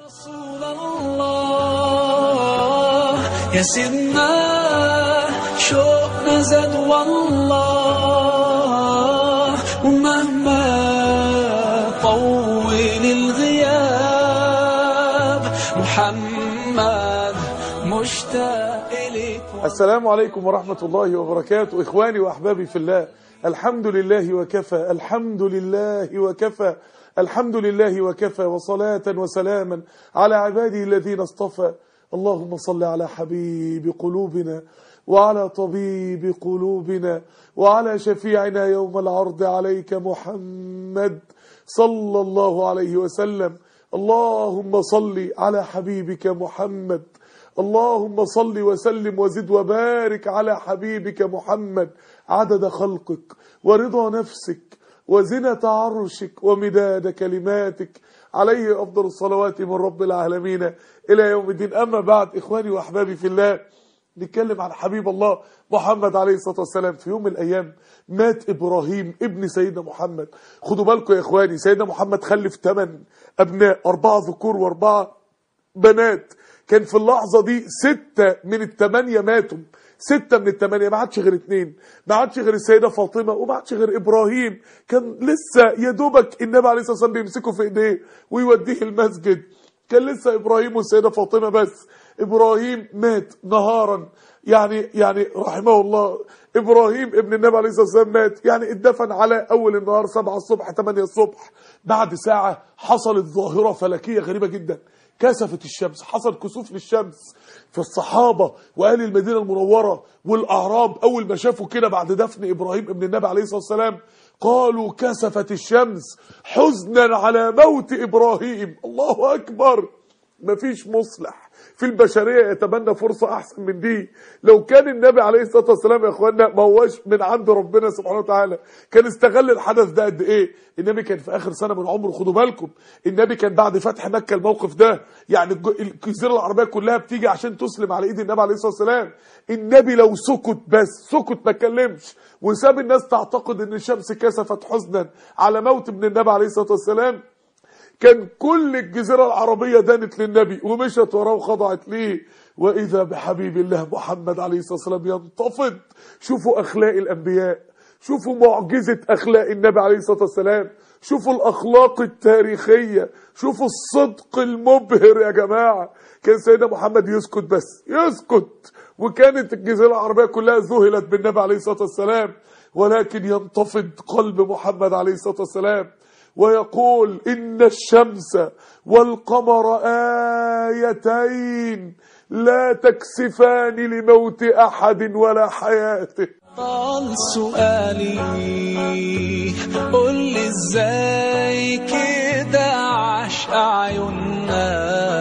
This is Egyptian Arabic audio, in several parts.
رسول الله يا سيدنا شوقنا زاد والله ومهما طول الغياب محمد مشتاق إليك السلام عليكم ورحمة الله وبركاته إخواني وأحبابي في الله الحمد لله وكفى الحمد لله وكفى الحمد لله وكفى وصلاة وسلاما على عباده الذين اصطفى اللهم صل على حبيب قلوبنا وعلى طبيب قلوبنا وعلى شفيعنا يوم العرض عليك محمد صلى الله عليه وسلم اللهم صل على حبيبك محمد اللهم صل وسلم وزد وبارك على حبيبك محمد عدد خلقك ورضا نفسك وزنة عرشك ومداد كلماتك عليه أفضل الصلوات من رب العالمين إلى يوم الدين أما بعد إخواني وأحبابي في الله نتكلم عن حبيب الله محمد عليه الصلاة والسلام في يوم من الأيام مات إبراهيم ابن سيدنا محمد خدوا بالكم يا إخواني سيدنا محمد خلف ثمان أبناء أربعة ذكور وأربعة بنات كان في اللحظة دي ستة من الثمانية ماتوا ستة من الثمانية ما عادش غير اتنين ما عادش غير السيدة فاطمة وما عادش غير إبراهيم كان لسه يا دوبك النبي عليه الصلاة والسلام بيمسكه في إيديه ويوديه المسجد كان لسه إبراهيم والسيدة فاطمة بس إبراهيم مات نهارا يعني يعني رحمه الله إبراهيم ابن النبي عليه الصلاة والسلام مات يعني اتدفن على أول النهار 7 الصبح 8 الصبح بعد ساعة حصلت ظاهرة فلكية غريبة جدا كسفت الشمس حصل كسوف للشمس في الصحابة وأهل المدينة المنورة والأعراب أول ما شافوا كده بعد دفن إبراهيم ابن النبي عليه الصلاة والسلام قالوا كسفت الشمس حزنا على موت إبراهيم الله أكبر مفيش مصلح في البشرية يتبنى فرصة أحسن من دي لو كان النبي عليه الصلاة والسلام يا أخوانا ما هوش من عند ربنا سبحانه وتعالى كان استغل الحدث ده قد إيه النبي كان في آخر سنة من عمره خدوا بالكم النبي كان بعد فتح مكة الموقف ده يعني الج- الجزيرة العربية كلها بتيجي عشان تسلم على إيد النبي عليه الصلاة والسلام النبي لو سكت بس سكت ما اتكلمش وساب الناس تعتقد ان الشمس كسفت حزنا على موت ابن النبي عليه الصلاة والسلام كان كل الجزيرة العربية دانت للنبي ومشت وراه وخضعت ليه وإذا بحبيب الله محمد عليه الصلاة والسلام ينتفض شوفوا أخلاق الأنبياء شوفوا معجزة أخلاق النبي عليه الصلاة والسلام شوفوا الأخلاق التاريخية شوفوا الصدق المبهر يا جماعة كان سيدنا محمد يسكت بس يسكت وكانت الجزيرة العربية كلها ذهلت بالنبي عليه الصلاة والسلام ولكن ينتفض قلب محمد عليه الصلاة والسلام ويقول إن الشمس والقمر آيتين لا تكسفان لموت أحد ولا حياته طال سؤالي قول لي ازاي كده عاش عيوننا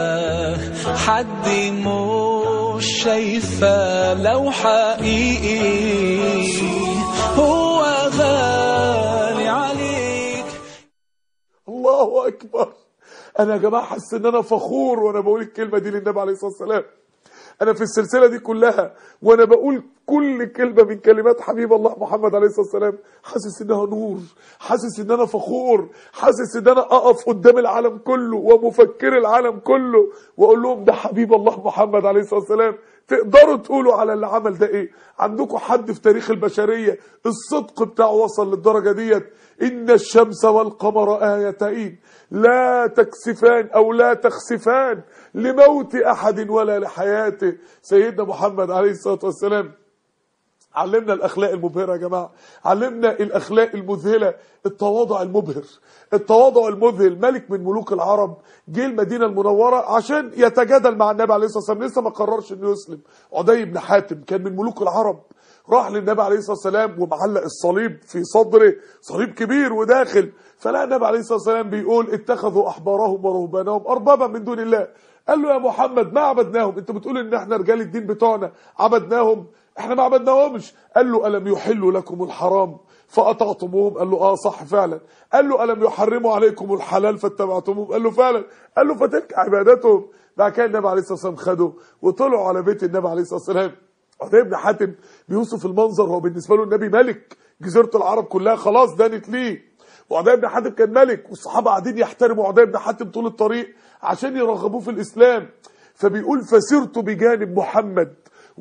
حد مش شايفه لو حقيقي هو غالي عليك الله أكبر أنا يا جماعة حاسس إن أنا فخور وأنا بقول الكلمة دي للنبي عليه الصلاة والسلام أنا في السلسلة دي كلها وأنا بقول كل كلمة من كلمات حبيب الله محمد عليه الصلاة والسلام حاسس إنها نور حاسس إن أنا فخور حاسس إن أنا أقف قدام العالم كله ومفكر العالم كله وأقول لهم ده حبيب الله محمد عليه الصلاة والسلام تقدروا تقولوا على اللي عمل ده ايه عندكم حد في تاريخ البشرية الصدق بتاعه وصل للدرجة ديت إن الشمس والقمر آيتين لا تكسفان أو لا تخسفان لموت أحد ولا لحياته سيدنا محمد عليه الصلاة والسلام علمنا الاخلاق المبهره يا جماعه علمنا الاخلاق المذهله التواضع المبهر التواضع المذهل ملك من ملوك العرب جه المدينه المنوره عشان يتجادل مع النبي عليه الصلاه والسلام لسه ما قررش انه يسلم عدي بن حاتم كان من ملوك العرب راح للنبي عليه الصلاه والسلام ومعلق الصليب في صدره صليب كبير وداخل فلقى النبي عليه الصلاه والسلام بيقول اتخذوا احبارهم ورهبانهم اربابا من دون الله قال له يا محمد ما عبدناهم انت بتقول ان احنا رجال الدين بتوعنا عبدناهم احنا ما عبدناهمش قال له ألم يحلوا لكم الحرام فأطعتموهم قال له آه صح فعلا قال له ألم يحرموا عليكم الحلال فاتبعتموهم قال له فعلا قال له فتلك عبادتهم بعد كده النبي عليه الصلاة والسلام خده وطلعوا على بيت النبي عليه الصلاة والسلام عطية بن حاتم بيوصف المنظر هو بالنسبة له النبي ملك جزيرة العرب كلها خلاص دانت ليه وعدي بن حاتم كان ملك والصحابه قاعدين يحترموا عدي بن حاتم طول الطريق عشان يرغبوه في الاسلام فبيقول فسرت بجانب محمد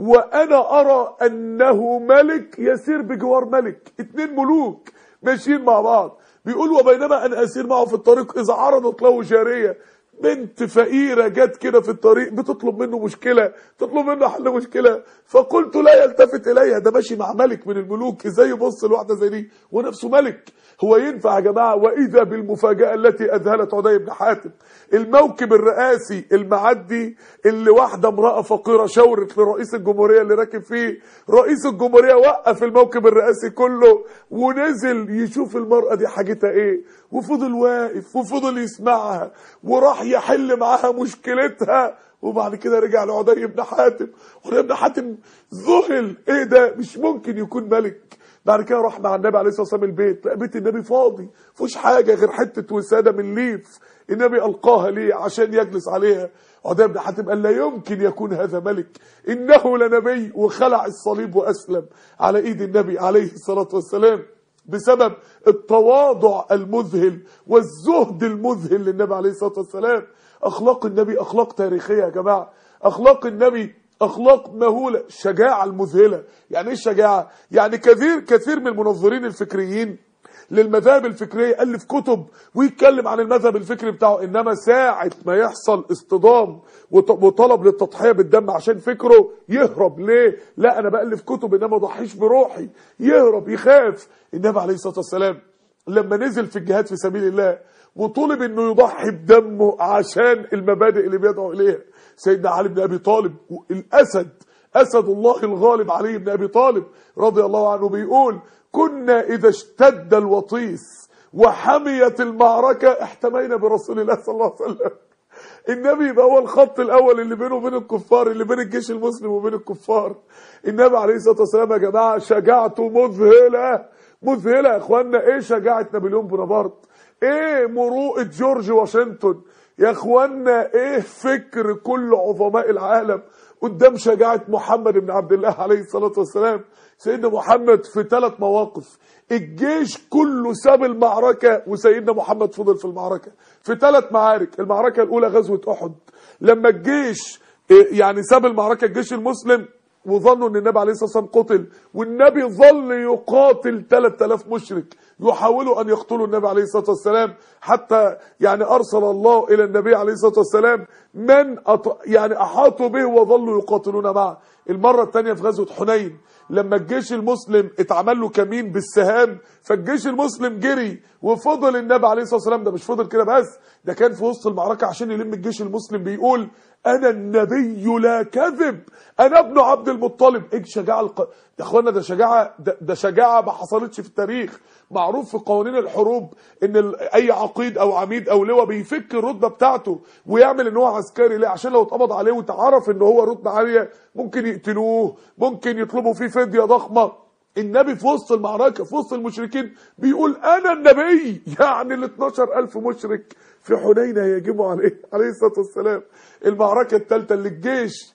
وانا ارى انه ملك يسير بجوار ملك اتنين ملوك ماشيين مع بعض بيقول وبينما انا اسير معه في الطريق اذا عرضت له جاريه بنت فقيره جت كده في الطريق بتطلب منه مشكله تطلب منه حل مشكله فقلت لا يلتفت اليها ده ماشي مع ملك من الملوك ازاي يبص لواحده زي دي ونفسه ملك هو ينفع يا جماعه واذا بالمفاجاه التي اذهلت عدي بن حاتم الموكب الرئاسي المعدي اللي واحده امراه فقيره شاورت لرئيس الجمهوريه اللي راكب فيه رئيس الجمهوريه وقف الموكب الرئاسي كله ونزل يشوف المراه دي حاجتها ايه وفضل واقف وفضل يسمعها وراح يحل معاها مشكلتها وبعد كده رجع لعدي بن حاتم عدي بن حاتم ذهل ايه ده مش ممكن يكون ملك بعد كده راح مع النبي عليه الصلاه والسلام البيت لقى بيت النبي فاضي مفيش حاجه غير حته وساده من ليف النبي القاها ليه عشان يجلس عليها عدي بن حاتم قال لا يمكن يكون هذا ملك انه لنبي وخلع الصليب واسلم على ايد النبي عليه الصلاه والسلام بسبب التواضع المذهل والزهد المذهل للنبي عليه الصلاه والسلام اخلاق النبي اخلاق تاريخيه يا جماعه اخلاق النبي اخلاق مهوله الشجاعه المذهله يعني ايه الشجاعه يعني كثير كثير من المنظرين الفكريين للمذاهب الفكريه الف كتب ويتكلم عن المذهب الفكري بتاعه انما ساعه ما يحصل اصطدام وط- وطلب للتضحيه بالدم عشان فكره يهرب ليه لا انا بالف كتب انما ما اضحيش بروحي يهرب يخاف النبي عليه الصلاه والسلام لما نزل في الجهاد في سبيل الله وطلب انه يضحي بدمه عشان المبادئ اللي بيدعو اليها سيدنا علي بن ابي طالب الاسد اسد الله الغالب علي بن ابي طالب رضي الله عنه بيقول كنا اذا اشتد الوطيس وحميت المعركه احتمينا برسول الله صلى الله عليه وسلم النبي يبقى هو الخط الاول اللي بينه وبين الكفار اللي بين الجيش المسلم وبين الكفار النبي عليه الصلاه والسلام يا جماعه شجاعته مذهله مذهله يا اخوانا ايه شجاعه نابليون بونابرت ايه مروءه جورج واشنطن يا اخوانا ايه فكر كل عظماء العالم قدام شجاعه محمد بن عبد الله عليه الصلاه والسلام سيدنا محمد في ثلاث مواقف الجيش كله ساب المعركة وسيدنا محمد فضل في المعركة في ثلاث معارك المعركة الأولى غزوة أحد لما الجيش إيه، يعني ساب المعركة الجيش المسلم وظنوا ان النبي عليه الصلاه والسلام قتل والنبي ظل يقاتل 3000 مشرك يحاولوا ان يقتلوا النبي عليه الصلاه والسلام حتى يعني ارسل الله الى النبي عليه الصلاه والسلام من أط... يعني احاطوا به وظلوا يقاتلون معه المره الثانيه في غزوه حنين لما الجيش المسلم اتعمل له كمين بالسهام فالجيش المسلم جري وفضل النبي عليه الصلاه والسلام ده مش فضل كده بس ده كان في وسط المعركه عشان يلم الجيش المسلم بيقول انا النبي لا كذب انا ابن عبد المطلب ايه شجاعه الق... يا اخوانا ده شجاعه ده, ده شجاعه ما حصلتش في التاريخ معروف في قوانين الحروب ان ال... اي عقيد او عميد او لواء بيفك الرتبه بتاعته ويعمل ان هو عسكري ليه عشان لو اتقبض عليه وتعرف ان هو رتبه عاليه ممكن يقتلوه ممكن يطلبوا فيه فديه ضخمه النبي في وسط المعركة في وسط المشركين بيقول أنا النبي يعني ال 12000 مشرك في حنين هيجموا عليه عليه الصلاة والسلام المعركة الثالثة اللي الجيش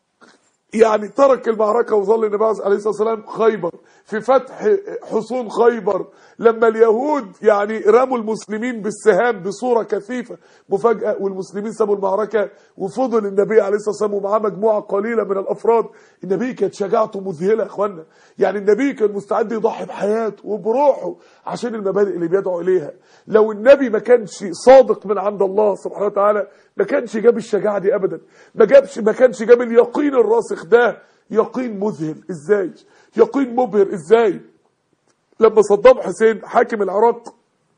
يعني ترك المعركة وظل النبي عليه الصلاة والسلام خيبر في فتح حصون خيبر لما اليهود يعني رموا المسلمين بالسهام بصورة كثيفة مفاجأة والمسلمين سابوا المعركة وفضل النبي عليه الصلاة والسلام ومعاه مجموعة قليلة من الأفراد النبي كانت شجاعته مذهلة يا اخوانا يعني النبي كان مستعد يضحي بحياته وبروحه عشان المبادئ اللي بيدعو إليها لو النبي ما كانش صادق من عند الله سبحانه وتعالى ما كانش جاب الشجاعة دي أبدا ما جابش ما كانش جاب اليقين الراسخ ده يقين مذهل ازاي يقين مبهر ازاي لما صدام حسين حاكم العراق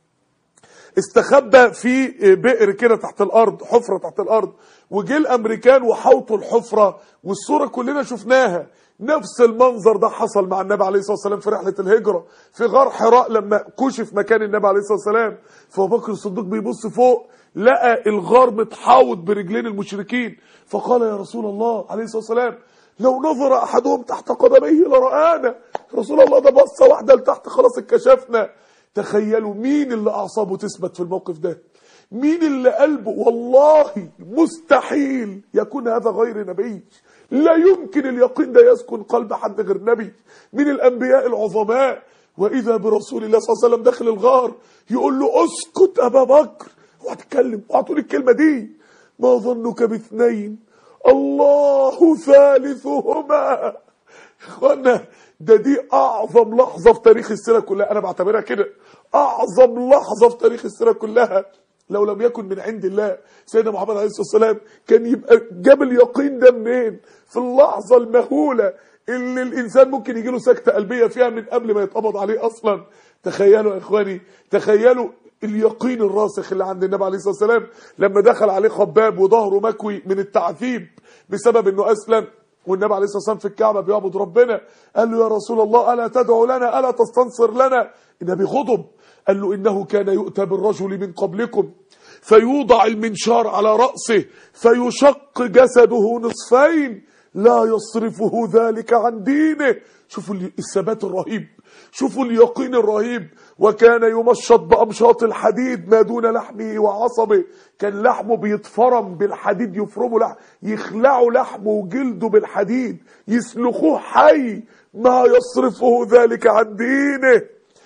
استخبى في بئر كده تحت الارض حفره تحت الارض وجه الامريكان وحوطوا الحفره والصوره كلنا شفناها نفس المنظر ده حصل مع النبي عليه الصلاه والسلام في رحله الهجره في غار حراء لما كشف مكان النبي عليه الصلاه والسلام فابو بكر الصديق بيبص فوق لقى الغار متحوط برجلين المشركين فقال يا رسول الله عليه الصلاه والسلام لو نظر احدهم تحت قدميه لرآنا رسول الله ده بصه واحده لتحت خلاص اتكشفنا تخيلوا مين اللي اعصابه تثبت في الموقف ده مين اللي قلبه والله مستحيل يكون هذا غير نبي لا يمكن اليقين ده يسكن قلب حد غير نبي من الانبياء العظماء واذا برسول الله صلى الله عليه وسلم داخل الغار يقول له اسكت ابا بكر اوعى تتكلم اوعى تقول الكلمه دي ما ظنك باثنين الله ثالثهما اخوانا ده دي اعظم لحظه في تاريخ السيره كلها انا بعتبرها كده اعظم لحظه في تاريخ السيره كلها لو لم يكن من عند الله سيدنا محمد عليه الصلاه والسلام كان يبقى جاب اليقين ده منين في اللحظه المهوله اللي الانسان ممكن يجي له سكته قلبيه فيها من قبل ما يتقبض عليه اصلا تخيلوا يا اخواني تخيلوا اليقين الراسخ اللي عند النبي عليه الصلاه والسلام لما دخل عليه خباب وظهره مكوي من التعذيب بسبب انه اسلم والنبي عليه الصلاه والسلام في الكعبه بيعبد ربنا قال له يا رسول الله الا تدعو لنا الا تستنصر لنا النبي غضب قال له انه كان يؤتى بالرجل من قبلكم فيوضع المنشار على راسه فيشق جسده نصفين لا يصرفه ذلك عن دينه شوفوا الثبات الرهيب شوفوا اليقين الرهيب وكان يمشط بأمشاط الحديد ما دون لحمه وعصبه كان لحمه بيتفرم بالحديد يفرموا لحم يخلعوا لحمه وجلده بالحديد يسلخوه حي ما يصرفه ذلك عن دينه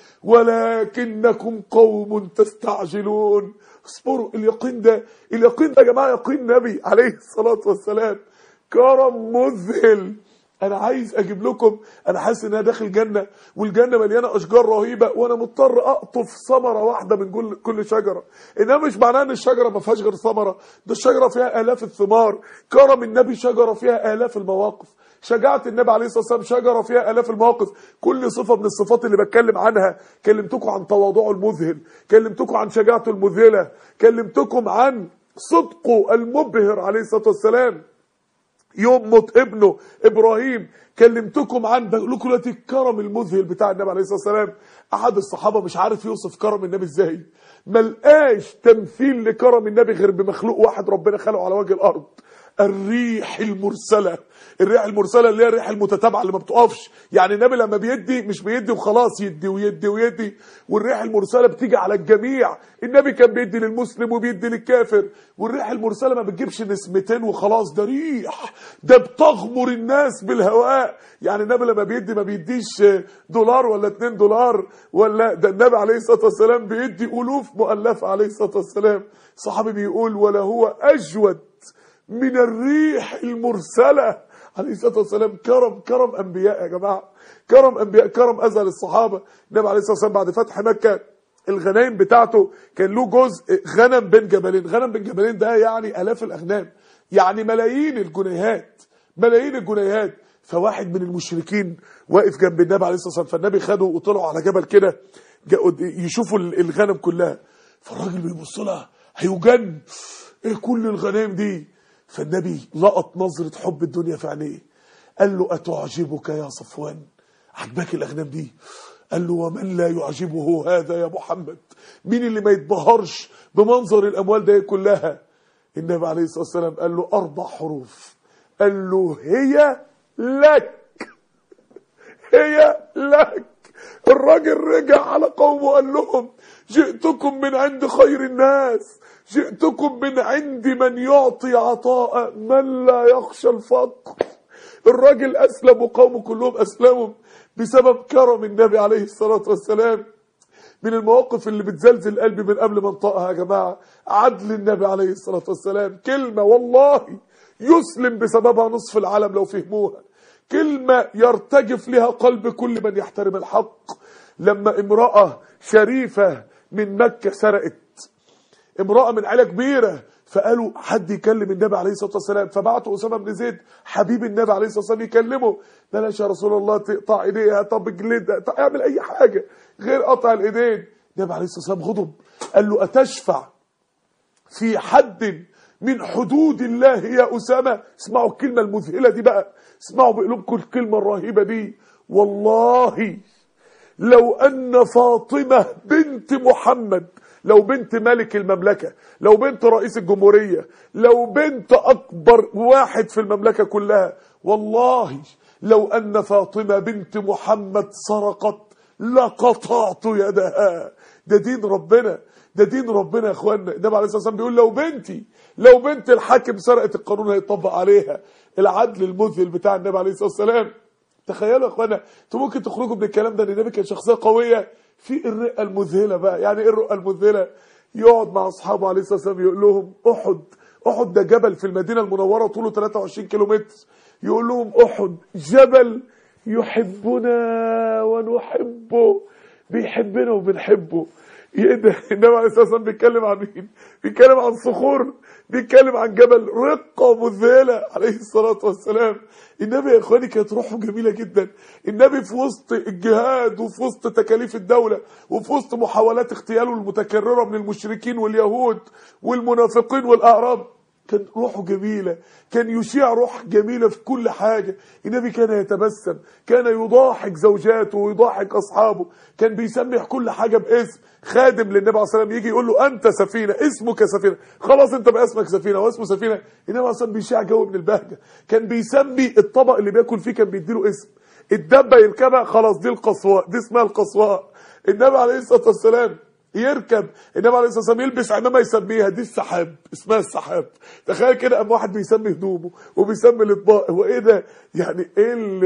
ولكنكم قوم تستعجلون اصبروا اليقين ده اليقين ده يا جماعه يقين نبي عليه الصلاه والسلام كرم مذهل انا عايز اجيب لكم انا حاسس ان انا داخل جنه والجنه مليانه اشجار رهيبه وانا مضطر اقطف ثمره واحده من كل كل شجره انما مش معناه ان الشجره ما فيهاش غير ثمره ده الشجره فيها الاف الثمار كرم النبي شجره فيها الاف المواقف شجاعة النبي عليه الصلاة والسلام شجرة فيها آلاف المواقف كل صفة من الصفات اللي بتكلم عنها كلمتكم عن تواضعه المذهل كلمتكم عن شجاعته المذهلة كلمتكم عن صدقه المبهر عليه الصلاة والسلام يوم موت ابنه ابراهيم كلمتكم عن بقول لكم دلوقتي الكرم المذهل بتاع النبي عليه الصلاه والسلام احد الصحابه مش عارف يوصف كرم النبي ازاي ما لقاش تمثيل لكرم النبي غير بمخلوق واحد ربنا خلقه على وجه الارض الريح المرسله الريح المرسله اللي هي الريح المتتابعه اللي ما بتقفش يعني النبي لما بيدي مش بيدي وخلاص يدي ويدي ويدي والريح المرسله بتيجي على الجميع النبي كان بيدي للمسلم وبيدي للكافر والريح المرسله ما بتجيبش نسمتين وخلاص ده ريح ده بتغمر الناس بالهواء يعني النبي لما بيدي ما بيديش دولار ولا 2 دولار ولا ده النبي عليه الصلاه والسلام بيدي الوف مؤلفه عليه الصلاه والسلام صحابي بيقول ولا هو اجود من الريح المرسله عليه الصلاه والسلام كرم كرم انبياء يا جماعه كرم انبياء كرم ازل الصحابه النبي عليه الصلاه والسلام بعد فتح مكه الغنايم بتاعته كان له جزء غنم بين جبلين غنم بين جبلين ده يعني الاف الاغنام يعني ملايين الجنيهات ملايين الجنيهات فواحد من المشركين واقف جنب النبي عليه الصلاه والسلام فالنبي خده وطلعوا على جبل كده يشوفوا الغنم كلها فالراجل بيبص لها هيجن ايه كل الغنايم دي فالنبي لقط نظرة حب الدنيا في عينيه قال له أتعجبك يا صفوان عجبك الأغنام دي قال له ومن لا يعجبه هذا يا محمد مين اللي ما يتبهرش بمنظر الأموال دي كلها النبي عليه الصلاة والسلام قال له أربع حروف قال له هي لك هي لك الراجل رجع على قومه وقال لهم جئتكم من عند خير الناس جئتكم من عند من يعطي عطاء من لا يخشى الفقر الراجل أسلم وقومه كلهم أسلموا بسبب كرم النبي عليه الصلاة والسلام من المواقف اللي بتزلزل قلبي من قبل ما انطقها يا جماعة عدل النبي عليه الصلاة والسلام كلمة والله يسلم بسببها نصف العالم لو فهموها كلمة يرتجف لها قلب كل من يحترم الحق لما امرأة شريفة من مكة سرقت امرأة من عيلة كبيرة فقالوا حد يكلم النبي عليه الصلاة والسلام فبعتوا أسامة بن زيد حبيب النبي عليه الصلاة والسلام يكلمه بلاش يا رسول الله تقطع ايديها طب اجلدها طب اعمل اي حاجة غير قطع الايدين النبي عليه الصلاة والسلام غضب قال له أتشفع في حد من حدود الله يا أسامة اسمعوا الكلمة المذهلة دي بقى اسمعوا بقلوبكم الكلمة الرهيبة دي والله لو أن فاطمة بنت محمد لو بنت ملك المملكة لو بنت رئيس الجمهورية لو بنت أكبر واحد في المملكة كلها والله لو أن فاطمة بنت محمد سرقت لقطعت يدها ده دين ربنا ده دين ربنا يا اخوانا النبي عليه الصلاه والسلام بيقول لو بنتي لو بنت الحاكم سرقت القانون هيطبق عليها العدل المذهل بتاع النبي عليه الصلاه والسلام تخيلوا يا اخوانا انتوا ممكن تخرجوا من الكلام ده ان النبي كان شخصيه قويه في الرقه المذهله بقى يعني ايه الرقه المذهله يقعد مع اصحابه عليه الصلاه والسلام يقول لهم احد احد ده جبل في المدينه المنوره طوله 23 كيلومتر يقول لهم احد جبل يحبنا ونحبه بيحبنا وبنحبه ايه ده النبي عليه الصلاه والسلام بيتكلم عن مين بيتكلم عن صخور بيتكلم عن جبل رقه مذهله عليه الصلاه والسلام النبي يا اخواني كانت روحه جميله جدا النبي في وسط الجهاد وفي وسط تكاليف الدوله وفي وسط محاولات اغتياله المتكرره من المشركين واليهود والمنافقين والاعراب كان روحه جميلة كان يشيع روح جميلة في كل حاجة النبي كان يتبسم كان يضاحك زوجاته ويضاحك أصحابه كان بيسمح كل حاجة باسم خادم للنبي عليه الصلاة والسلام يجي يقول له أنت سفينة اسمك سفينة خلاص أنت بقى اسمك سفينة واسمه سفينة النبي عليه الصلاة والسلام بيشيع جو من البهجة كان بيسمي الطبق اللي بياكل فيه كان بيديله اسم الدبة يركبها خلاص دي القصواء دي اسمها القصواء النبي عليه الصلاة والسلام يركب النبي عليه الصلاه والسلام يلبس عمامه يسميها دي السحاب اسمها السحاب تخيل كده قام واحد بيسمي هدومه وبيسمي الاطباق هو ايه ده يعني ايه ال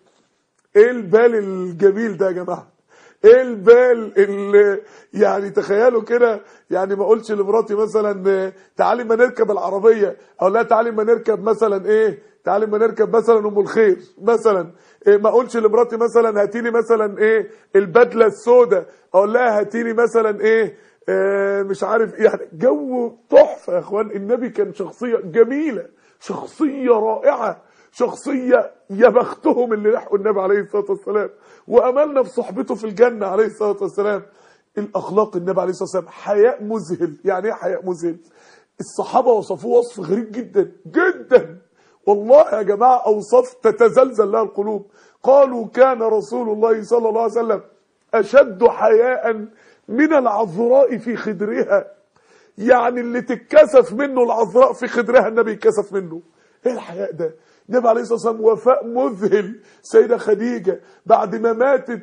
ايه البال الجميل ده يا جماعه ايه البال اللي يعني تخيلوا كده يعني ما اقولش لمراتي مثلا تعالي ما نركب العربيه او لا تعالي ما نركب مثلا ايه تعالي ما نركب مثلا ام الخير مثلا إيه ما اقولش لمراتي مثلا هاتي لي مثلا ايه البدله السوداء اقول لها هاتي لي مثلا ايه آه مش عارف ايه يعني جو تحفه يا اخوان النبي كان شخصيه جميله شخصيه رائعه شخصيه يا بختهم اللي لحقوا النبي عليه الصلاه والسلام واملنا بصحبته في الجنه عليه الصلاه والسلام الاخلاق النبي عليه الصلاه والسلام حياء مذهل يعني ايه حياء مذهل الصحابه وصفوه وصف غريب جدا جدا والله يا جماعة أوصاف تتزلزل لها القلوب قالوا كان رسول الله صلى الله عليه وسلم أشد حياء من العذراء في خدرها يعني اللي تتكسف منه العذراء في خدرها النبي يتكسف منه ايه الحياء ده النبي عليه الصلاة والسلام وفاء مذهل سيدة خديجة بعد ما ماتت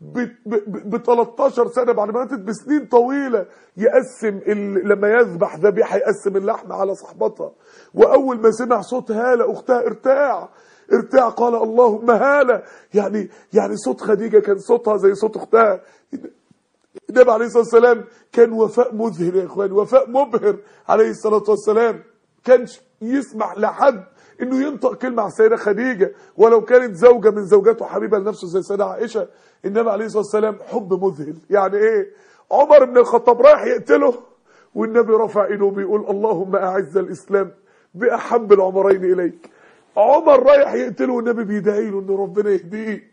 ب 13 سنة بعد ما ماتت بسنين طويلة يقسم ال... لما يذبح ذبيحة يقسم اللحم على صحبتها وأول ما سمع صوت هالة أختها ارتاع ارتاع قال اللهم هالة يعني يعني صوت خديجة كان صوتها زي صوت أختها النبي عليه الصلاة والسلام كان وفاء مذهل يا إخوان وفاء مبهر عليه الصلاة والسلام كانش يسمح لحد انه ينطق كلمه على السيده خديجه ولو كانت زوجه من زوجاته حبيبه لنفسه زي السيده عائشه النبي عليه الصلاه والسلام حب مذهل يعني ايه عمر بن الخطاب رايح يقتله والنبي رفع ايده وبيقول اللهم اعز الاسلام باحب العمرين اليك عمر رايح يقتله والنبي بيدعي له ان ربنا يهديه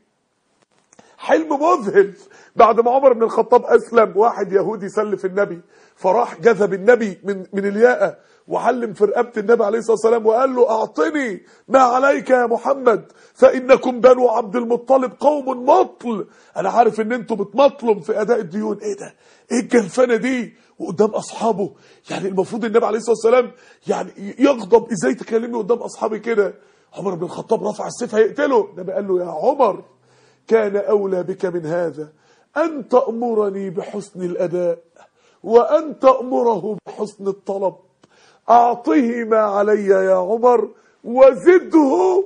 حلم مذهل بعد ما عمر بن الخطاب اسلم واحد يهودي سلف النبي فراح جذب النبي من من الياقه وعلم في رقبه النبي عليه الصلاه والسلام وقال له اعطني ما عليك يا محمد فانكم بنو عبد المطلب قوم مطل انا عارف ان انتم بتمطلوا في اداء الديون ايه ده ايه الجلفنه دي وقدام اصحابه يعني المفروض النبي عليه الصلاه والسلام يعني يغضب ازاي تكلمني قدام اصحابي كده عمر بن الخطاب رفع السيف هيقتله النبي قال له يا عمر كان اولى بك من هذا ان تامرني بحسن الاداء وان تامره بحسن الطلب أعطه ما علي يا عمر وزده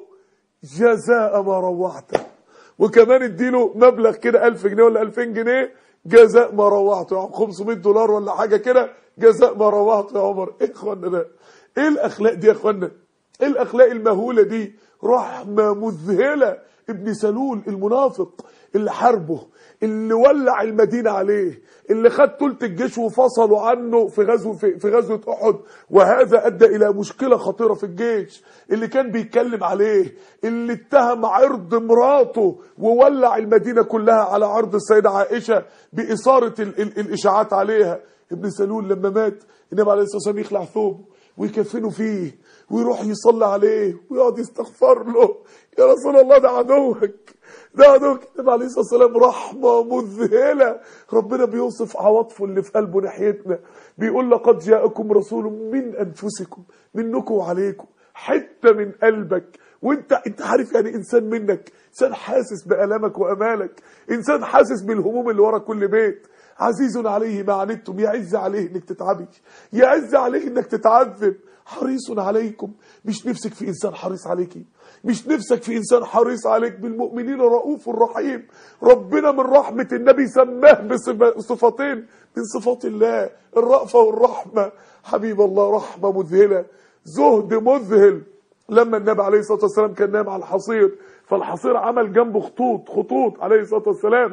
جزاء ما روعته وكمان اديله مبلغ كده 1000 جنيه ولا 2000 جنيه جزاء ما روعته يا عم 500 دولار ولا حاجة كده جزاء ما روعته يا عمر ايه اخوانا ده ايه الاخلاق دي يا اخوانا ايه الاخلاق المهولة دي رحمة مذهلة ابن سلول المنافق اللي حاربه اللي ولع المدينة عليه اللي خد تلت الجيش وفصلوا عنه في غزو في, في غزوة أحد وهذا أدى إلى مشكلة خطيرة في الجيش اللي كان بيتكلم عليه اللي اتهم عرض مراته وولع المدينة كلها على عرض السيدة عائشة بإثارة ال ال الإشاعات عليها ابن سلول لما مات النبي عليه الصلاة والسلام يخلع ثوبه ويكفنه فيه ويروح يصلي عليه ويقعد يستغفر له يا رسول الله ده عدوك ده عدوك النبي عليه الصلاه والسلام رحمه مذهله ربنا بيوصف عواطفه اللي في قلبه ناحيتنا بيقول لقد جاءكم رسول من انفسكم منكم وعليكم حته من قلبك وانت انت عارف يعني انسان منك انسان حاسس بالامك وامالك انسان حاسس بالهموم اللي ورا كل بيت عزيز عليه ما عنتم يعز عليه انك تتعبي يعز عليه انك تتعذب حريص عليكم مش نفسك في إنسان حريص عليكي مش نفسك في إنسان حريص عليك بالمؤمنين رؤوف رحيم ربنا من رحمة النبي سماه بصفتين من صفات الله الرأفة والرحمة حبيب الله رحمة مذهلة زهد مذهل لما النبي عليه الصلاة والسلام كان نام على الحصير فالحصير عمل جنبه خطوط خطوط عليه الصلاة والسلام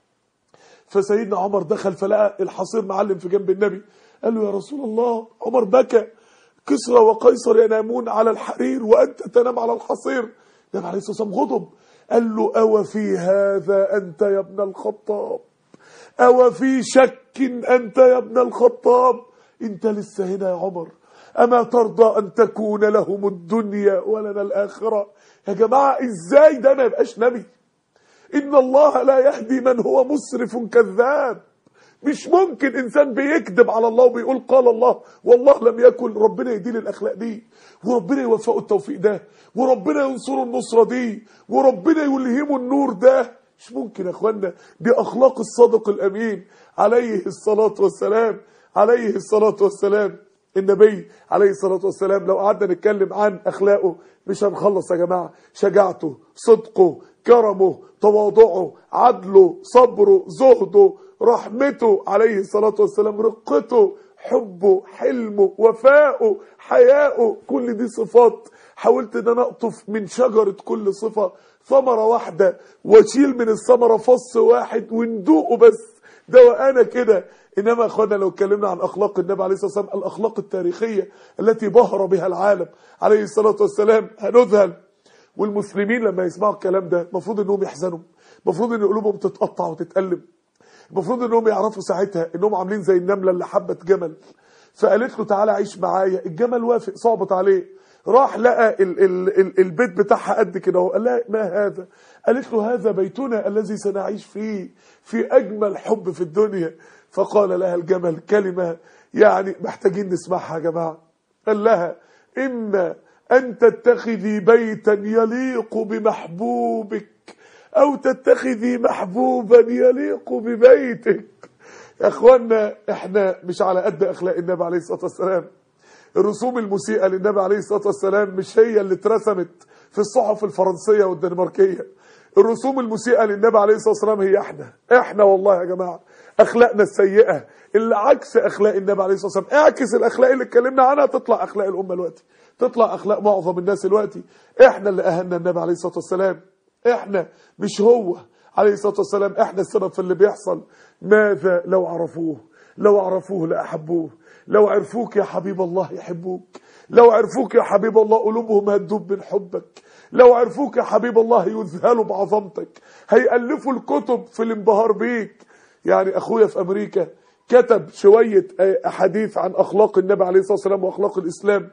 فسيدنا عمر دخل فلقى الحصير معلم في جنب النبي قال له يا رسول الله عمر بكى كسرى وقيصر ينامون على الحرير وأنت تنام على الحصير النبي عليه الصلاة والسلام غضب قال له أو في هذا أنت يا ابن الخطاب أو في شك أنت يا ابن الخطاب أنت لسه هنا يا عمر أما ترضى أن تكون لهم الدنيا ولنا الآخرة يا جماعة إزاي ده ما يبقاش نبي إن الله لا يهدي من هو مسرف كذاب مش ممكن إنسان بيكذب على الله وبيقول قال الله والله لم يكن ربنا يديل الأخلاق دي وربنا يوفقه التوفيق ده وربنا ينصره النصرة دي وربنا يلهمه النور ده مش ممكن يا اخوانا دي اخلاق الصادق الامين عليه الصلاه والسلام عليه الصلاه والسلام النبي عليه الصلاه والسلام لو قعدنا نتكلم عن اخلاقه مش هنخلص يا جماعه شجاعته صدقه كرمه تواضعه عدله صبره زهده رحمته عليه الصلاه والسلام رقته حبه حلمه وفائه حياؤه كل دي صفات حاولت ان انا اقطف من شجره كل صفه ثمرة واحدة واشيل من الثمرة فص واحد وندوقه بس ده وانا كده انما اخوانا لو اتكلمنا عن اخلاق النبي عليه الصلاه والسلام الاخلاق التاريخيه التي بهر بها العالم عليه الصلاه والسلام هنذهل والمسلمين لما يسمعوا الكلام ده المفروض انهم يحزنوا المفروض ان قلوبهم تتقطع وتتألم المفروض انهم يعرفوا ساعتها انهم عاملين زي النمله اللي حبت جمل فقالت له تعالى عيش معايا الجمل وافق صعبت عليه راح لقى ال ال ال البيت بتاعها قد كده اهو قال لها ما هذا قالت له هذا بيتنا الذي سنعيش فيه في اجمل حب في الدنيا فقال لها الجمل كلمه يعني محتاجين نسمعها يا جماعه قال لها اما ان تتخذي بيتا يليق بمحبوبك او تتخذي محبوبا يليق ببيتك يا اخوانا احنا مش على قد اخلاق النبي عليه الصلاه والسلام الرسوم المسيئة للنبي عليه الصلاة والسلام مش هي اللي اترسمت في الصحف الفرنسية والدنماركية الرسوم المسيئة للنبي عليه الصلاة والسلام هي احنا احنا والله يا جماعة اخلاقنا السيئة اللي عكس اخلاق النبي عليه الصلاة والسلام اعكس الاخلاق اللي اتكلمنا عنها تطلع اخلاق الامة دلوقتي تطلع اخلاق معظم الناس دلوقتي احنا اللي اهلنا النبي عليه الصلاة والسلام احنا مش هو عليه الصلاة والسلام احنا السبب في اللي بيحصل ماذا لو عرفوه لو عرفوه لأحبوه لو عرفوك يا حبيب الله يحبوك لو عرفوك يا حبيب الله قلوبهم هتدوب من حبك لو عرفوك يا حبيب الله يذهلوا بعظمتك هيألفوا الكتب في الانبهار بيك يعني اخويا في امريكا كتب شوية احاديث عن اخلاق النبي عليه الصلاة والسلام واخلاق الاسلام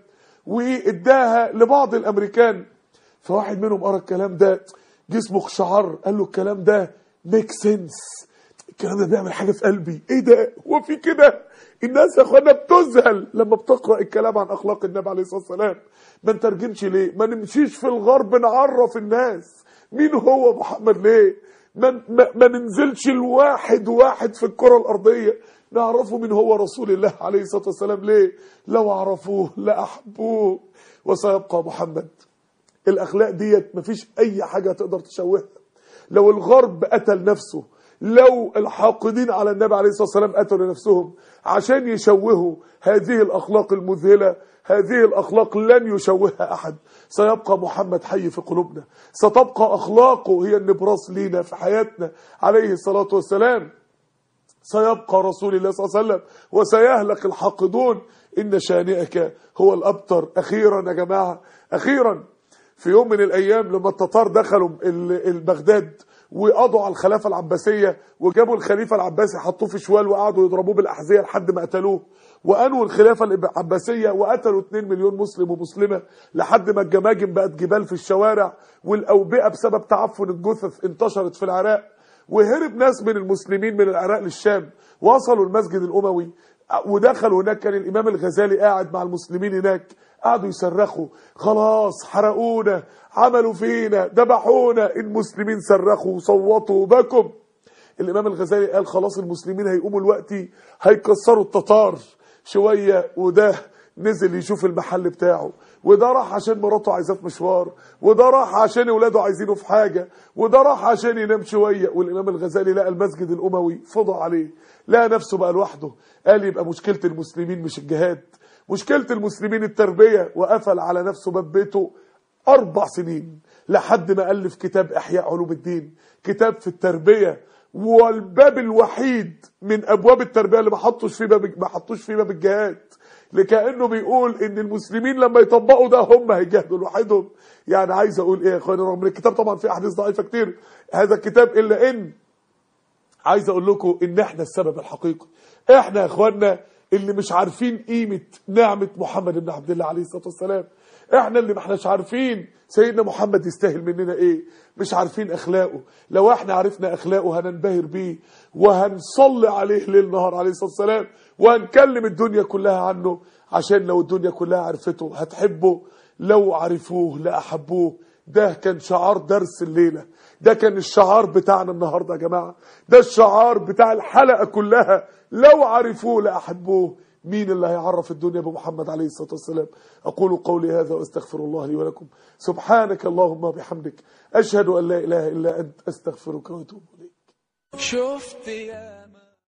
واداها لبعض الامريكان فواحد منهم قرا الكلام ده جسمه اقشعر قال له الكلام ده ميك سنس الكلام ده بيعمل حاجه في قلبي ايه ده هو في كده الناس يا اخوانا بتذهل لما بتقرا الكلام عن اخلاق النبي عليه الصلاه والسلام ما نترجمش ليه ما نمشيش في الغرب نعرف الناس مين هو محمد ليه ما, ما, ما ننزلش الواحد واحد في الكره الارضيه نعرفه من هو رسول الله عليه الصلاه والسلام ليه لو عرفوه لاحبوه وسيبقى محمد الاخلاق ديت مفيش اي حاجه تقدر تشوهها لو الغرب قتل نفسه لو الحاقدين على النبي عليه الصلاة والسلام قتلوا نفسهم عشان يشوهوا هذه الأخلاق المذهلة هذه الأخلاق لن يشوهها أحد سيبقى محمد حي في قلوبنا ستبقى أخلاقه هي النبراس لينا في حياتنا عليه الصلاة والسلام سيبقى رسول الله صلى الله عليه وسلم وسيهلك الحاقدون إن شانئك هو الأبتر أخيرا يا جماعة أخيرا في يوم من الأيام لما التتار دخلوا البغداد وقضوا على الخلافة العباسية وجابوا الخليفة العباسي حطوه في شوال وقعدوا يضربوه بالأحذية لحد ما قتلوه وأنوا الخلافة العباسية وقتلوا 2 مليون مسلم ومسلمة لحد ما الجماجم بقت جبال في الشوارع والأوبئة بسبب تعفن الجثث انتشرت في العراق وهرب ناس من المسلمين من العراق للشام وصلوا المسجد الأموي ودخلوا هناك كان الإمام الغزالي قاعد مع المسلمين هناك قعدوا يصرخوا خلاص حرقونا عملوا فينا ذبحونا المسلمين صرخوا وصوتوا وبكوا الامام الغزالي قال خلاص المسلمين هيقوموا الوقت هيكسروا التتار شويه وده نزل يشوف المحل بتاعه وده راح عشان مراته عايزاه في مشوار وده راح عشان اولاده عايزينه في حاجه وده راح عشان ينام شويه والامام الغزالي لقى المسجد الاموي فضى عليه لقى نفسه بقى لوحده قال يبقى مشكله المسلمين مش الجهاد مشكله المسلمين التربيه وقفل على نفسه باب بيته اربع سنين لحد ما الف كتاب احياء علوم الدين كتاب في التربيه والباب الوحيد من ابواب التربيه اللي ما حطوش فيه باب ما حطوش فيه باب الجهاد لكانه بيقول ان المسلمين لما يطبقوا ده هم هيجاهدوا لوحدهم يعني عايز اقول ايه يا اخواني رغم ان الكتاب طبعا فيه احاديث ضعيفه كتير هذا الكتاب الا ان عايز اقول لكم ان احنا السبب الحقيقي احنا يا اخواننا اللي مش عارفين قيمه نعمه محمد بن عبد الله عليه الصلاه والسلام احنا اللي ما احناش عارفين سيدنا محمد يستاهل مننا ايه مش عارفين اخلاقه لو احنا عرفنا اخلاقه هننبهر بيه وهنصلي عليه ليل نهار عليه الصلاه والسلام وهنكلم الدنيا كلها عنه عشان لو الدنيا كلها عرفته هتحبه لو عرفوه لاحبوه ده كان شعار درس الليله ده كان الشعار بتاعنا النهارده يا جماعه ده الشعار بتاع الحلقه كلها لو عرفوه لاحبوه مين اللي هيعرف الدنيا بمحمد عليه الصلاة والسلام أقول قولي هذا وأستغفر الله لي ولكم سبحانك اللهم وبحمدك أشهد أن لا إله إلا أنت أستغفرك وأتوب إليك شفت ياما